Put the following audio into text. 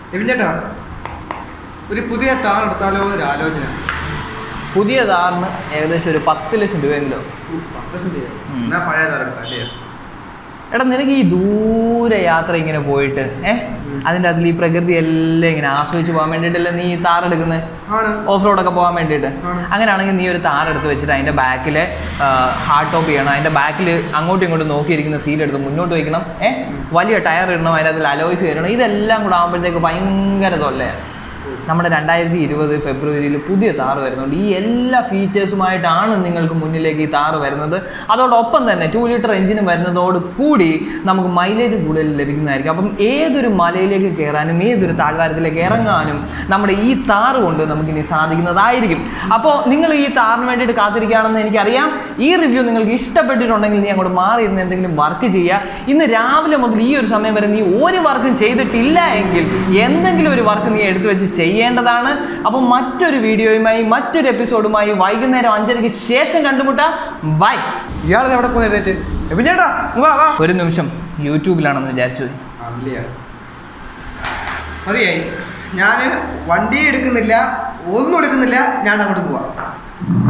എവിഞ്ഞേട്ടാ ഒരു പുതിയ താർ എടുത്താലോ ഒരു ആലോചന പുതിയ താറിന് ഏകദേശം ഒരു പത്ത് ലക്ഷം രൂപയെങ്കിലും പത്ത് ലക്ഷം രൂപയോ? ഉം. എന്നാ പഴയ താർ എടുക്കാം അല്ലേ എടാ നിനക്ക് ഈ ദൂരെ യാത്ര ഇങ്ങനെ പോയിട്ട് ഏ ഉം. അതിൻ്റെ അതിൽ ഈ പ്രകൃതി എല്ലാം ഇങ്ങനെ ആസ്വദിച്ച് പോകാൻ വേണ്ടിയിട്ടല്ലേ നീ ഈ താർ എടുക്കുന്നത് ആണ് ഓഫ് റോഡൊക്കെ പോകാൻ വേണ്ടിയിട്ട് ആണ്. അങ്ങനെയാണെങ്കിൽ നീ ഒരു താർ എടുത്ത് വെച്ചിട്ട് അതിൻ്റെ ബാക്കിൽ ഹാർഡ് ടോപ്പ് ചെയ്യണം അതിൻ്റെ ബാക്കിൽ അങ്ങോട്ടും ഇങ്ങോട്ടും നോക്കിയിരിക്കുന്ന സീൽ എടുത്ത് മുന്നോട്ട് വയ്ക്കണം ഏ വലിയ ടയർ ഇടണം അതിനകത്ത് അലോയ്സ് കയറണം ഇതെല്ലാം കൂടെ ആകുമ്പോഴത്തേക്ക് ഭയങ്കര തൊല്ലയാണ് നമ്മുടെ രണ്ടായിരത്തി ഇരുപത് ഫെബ്രുവരിയിൽ പുതിയ താറ് വരുന്നുണ്ട് ഈ എല്ലാ ഫീച്ചേഴ്സുമായിട്ടാണ് നിങ്ങൾക്ക് മുന്നിലേക്ക് ഈ താറ് വരുന്നത് അതോടൊപ്പം തന്നെ ടു ലിറ്റർ എഞ്ചിനും വരുന്നതോട് കൂടി നമുക്ക് മൈലേജ് കൂടുതൽ ലഭിക്കുന്നതായിരിക്കും അപ്പം ഏതൊരു മലയിലേക്ക് കയറാനും ഏതൊരു താഴ്വാരത്തിലേക്ക് ഇറങ്ങാനും നമ്മുടെ ഈ താറ് കൊണ്ട് നമുക്കിനി സാധിക്കുന്നതായിരിക്കും അപ്പോൾ നിങ്ങൾ ഈ താറിന് വേണ്ടിയിട്ട് കാത്തിരിക്കുകയാണെന്ന് എനിക്കറിയാം ഈ റിവ്യൂ നിങ്ങൾക്ക് ഇഷ്ടപ്പെട്ടിട്ടുണ്ടെങ്കിൽ നീ അങ്ങോട്ട് മാറി ഇരുന്ന് എന്തെങ്കിലും വർക്ക് ചെയ്യുക ഇന്ന് രാവിലെ മുതൽ ഈ ഒരു സമയം വരെ നീ ഒരു വർക്കും ചെയ്തിട്ടില്ല എങ്കിൽ എന്തെങ്കിലും ഒരു വർക്ക് നീ എടുത്തു വെച്ച് ചെയ്യേണ്ടതാണ് അപ്പോൾ മറ്റൊരു വീഡിയോയുമായി മറ്റൊരു എപ്പിസോഡുമായി വൈകുന്നേരം അഞ്ചരയ്ക്ക് ശേഷം കണ്ടുമുട്ടാം ബൈ ഇയാൾ എവിടെ പോകുന്ന എഴുന്നേറ്റ് എവിഞ്ഞേട്ടാ വാ വാ ഒരു നിമിഷം യൂട്യൂബിലാണെന്ന് വിചാരിച്ചു പോയി. അല്ലയാ മതിയായി ഞാൻ വണ്ടി എടുക്കുന്നില്ല ഒന്നും എടുക്കുന്നില്ല ഞാൻ അങ്ങോട്ട് പോവാം